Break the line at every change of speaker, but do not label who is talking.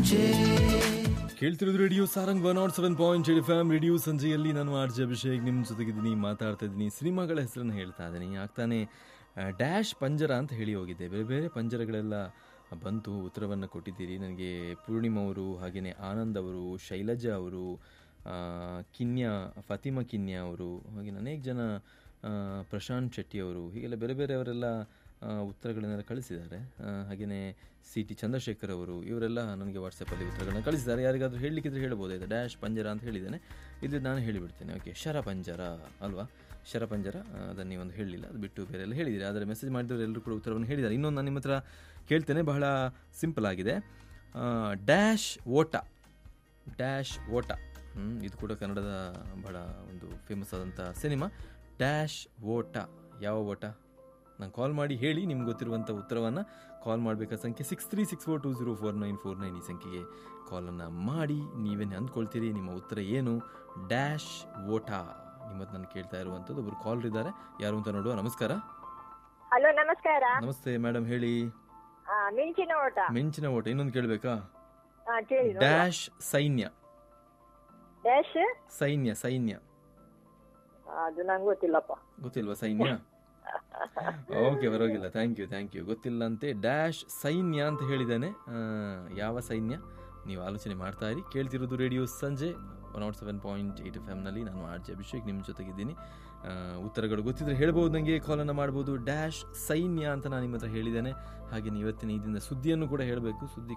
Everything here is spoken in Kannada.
ಸಂಜೆ
ಕೇಳ್ತಿರೋದು radio Sarang one nought seven point eight F M radio ಸಂಜೆಯಲ್ಲಿ ನಾನು ಆರ್ ಜೆ ಅಭಿಷೇಕ್ ನಿಮ್ಮ ಜೊತೆಗಿದ್ದೀನಿ ಮಾತಾಡ್ತಾ ಇದ್ದೀನಿ ಸಿನಿಮಾಗಳ ಹೆಸರನ್ನು ಹೇಳ್ತಾ ಇದ್ದೀನಿ ಆಗ್ತಾನೆ ಆ, ಡ್ಯಾಶ್ ಪಂಜರ ಅಂತ ಹೇಳಿ ಹೋಗಿದ್ದೆ ಬೇರೆ ಬೇರೆ ಪಂಜರಗಳೆಲ್ಲ ಬಂತು ಉತ್ತರವನ್ನು ಕೊಟ್ಟಿದ್ದೀರಿ ನನಗೆ ಪೂರ್ಣಿಮಾ ಅವರು ಹಾಗೆಯೇ ಆನಂದ್ ಅವರು ಶೈಲಜಾ ಅವರು ಆ, ಕಿನ್ಯಾ ಫಾತಿಮಾ ಕಿನ್ಯಾ ಅವರು ಹಾಗೆ ಅನೇಕ ಜನ ಆ, ಪ್ರಶಾಂತ್ ಶೆಟ್ಟಿ ಅವರು ಹೀಗೆಲ್ಲ ಬೇರೆ ಬೇರೆಯವರೆಲ್ಲ ಆ, ಉತ್ತರಗಳನ್ನೆಲ್ಲ ಕಳಿಸಿದ್ದಾರೆ ಹಾಗೆಯೇ ಸಿ ಟಿ ಚಂದ್ರಶೇಖರ್ ಅವರು ಇವರೆಲ್ಲ ನನಗೆ ವಾಟ್ಸಪ್ಪಲ್ಲಿ ಉತ್ತರಗಳನ್ನ ಕಳಿಸಿದ್ದಾರೆ ಯಾರಿಗಾದ್ರೂ ಹೇಳಲಿಕ್ಕಿದ್ರೆ ಹೇಳ್ಬೋದಾಯ್ತು ಡ್ಯಾಶ್ ಪಂಜರ ಅಂತ ಹೇಳಿದ್ದೇನೆ ಇದು ನಾನು ಹೇಳಿಬಿಡ್ತೇನೆ ಓಕೆ ಶರ ಪಂಜರ ಅಲ್ವಾ ಶರ ಪಂಜರ ಆ, ಅದನ್ನು ನೀವೊಂದು ಹೇಳಲಿಲ್ಲ ಅದು ಬಿಟ್ಟು ಬೇರೆ ಎಲ್ಲ ಹೇಳಿದ್ದೀರಿ ಆದರೆ ಮೆಸೇಜ್ ಮಾಡಿದವರು ಎಲ್ಲರೂ ಕೂಡ ಉತ್ತರವನ್ನು ಹೇಳಿದ್ದಾರೆ ಇನ್ನೊಂದು ನಾನು ನಿಮ್ಮ ಹತ್ರ ಕೇಳ್ತೇನೆ ಬಹಳ ಸಿಂಪಲ್ ಆಗಿದೆ ಆ, ಡ್ಯಾಶ್ ಓಟ ಡ್ಯಾಶ್ ಓಟ ಹ್ಮ್, ಇದು ಕೂಡ ಕನ್ನಡದ ಬಹಳ ಒಂದು ಫೇಮಸ್ ಆದಂಥ ಸಿನಿಮಾ ಡ್ಯಾಶ್ ಓಟ ಯಾವ ಓಟ ನಾನು ಕಾಲ್ ಮಾಡಿ ಹೇಳಿ ನಿಮ್ಗೆ ಗೊತ್ತಿರುವಂಥ ಉತ್ತರವನ್ನು ಕಾಲ್ ಮಾಡಬೇಕಾದ ಸಂಖ್ಯೆ six three six four two zero four nine four nine ಈ ಸಂಖ್ಯೆಗೆ ಕಾಲನ್ನು ಮಾಡಿ ನೀವೇನು ಅಂದ್ಕೊಳ್ತೀರಿ ನಿಮ್ಮ ಉತ್ತರ ಏನು ಡ್ಯಾಶ್ ಓಟ ನಿಮ್ಮದು ನಾನು ಕೇಳ್ತಾ ಇರುವಂಥದ್ದು ಒಬ್ಬರು ಕಾಲ್ ಇದ್ದಾರೆ ಯಾರು ಅಂತ ನೋಡುವ ನಮಸ್ಕಾರ
ಹಲೋ ನಮಸ್ಕಾರ
ನಮಸ್ತೆ ಮೇಡಮ್ ಹೇಳಿ
ಆ, ಮಿಂಚಿನ ಓಟ
ಮೆಂಚಿನ ಓಟ ಇನ್ನೊಂದು ಕೇಳಬೇಕಾ
ಆ, ಕೇಳಿ ನೋಡುವ.
ಡ್ಯಾಶ್ ಸೈನ್ಯ
ಡ್ಯಾಶ್
ಸೈನ್ಯ ಸೈನ್ಯ
ಅದು ನಂಗೆ ಗೊತ್ತಿಲ್ಲಪ್ಪ
ಗೊತ್ತಿಲ್ವಾ ಸೈನ್ಯ ಓಕೆ ಪರವಾಗಿಲ್ಲ ಥ್ಯಾಂಕ್ ಯು ಥ್ಯಾಂಕ್ ಯು ಗೊತ್ತಿಲ್ಲ ಅಂತೆ ಡ್ಯಾಶ್ ಸೈನ್ಯ ಅಂತ ಹೇಳಿದ್ದಾನೆ ಆ, ಯಾವ ಸೈನ್ಯ ನೀವು ಆಲೋಚನೆ ಮಾಡ್ತಾ ಇರಿ ಕೇಳ್ತಿರೋದು ರೇಡಿಯೋ ಸಂಜೆ one nought seven point eight F ಎಮ್ನಲ್ಲಿ ನಾನು ಆರ್ ಜೆ ಅಭಿಷೇಕ್ ನಿಮ್ಮ ಜೊತೆಗಿದ್ದೀನಿ ಆ, ಉತ್ತರಗಳು ಗೊತ್ತಿದ್ರೆ ಹೇಳ್ಬೋದು ನನಗೆ ಕಾಲನ್ನು ಮಾಡ್ಬೋದು ಡ್ಯಾಶ್ ಸೈನ್ಯ ಅಂತ ನಾನು ನಿಮ್ಮ ಹತ್ರ ಹೇಳಿದ್ದೇನೆ ಹಾಗೆ ಇವತ್ತಿನ ಇದರಿಂದ ಸುದ್ದಿಯನ್ನು ಕೂಡ ಹೇಳಬೇಕು ಸುದ್ದಿ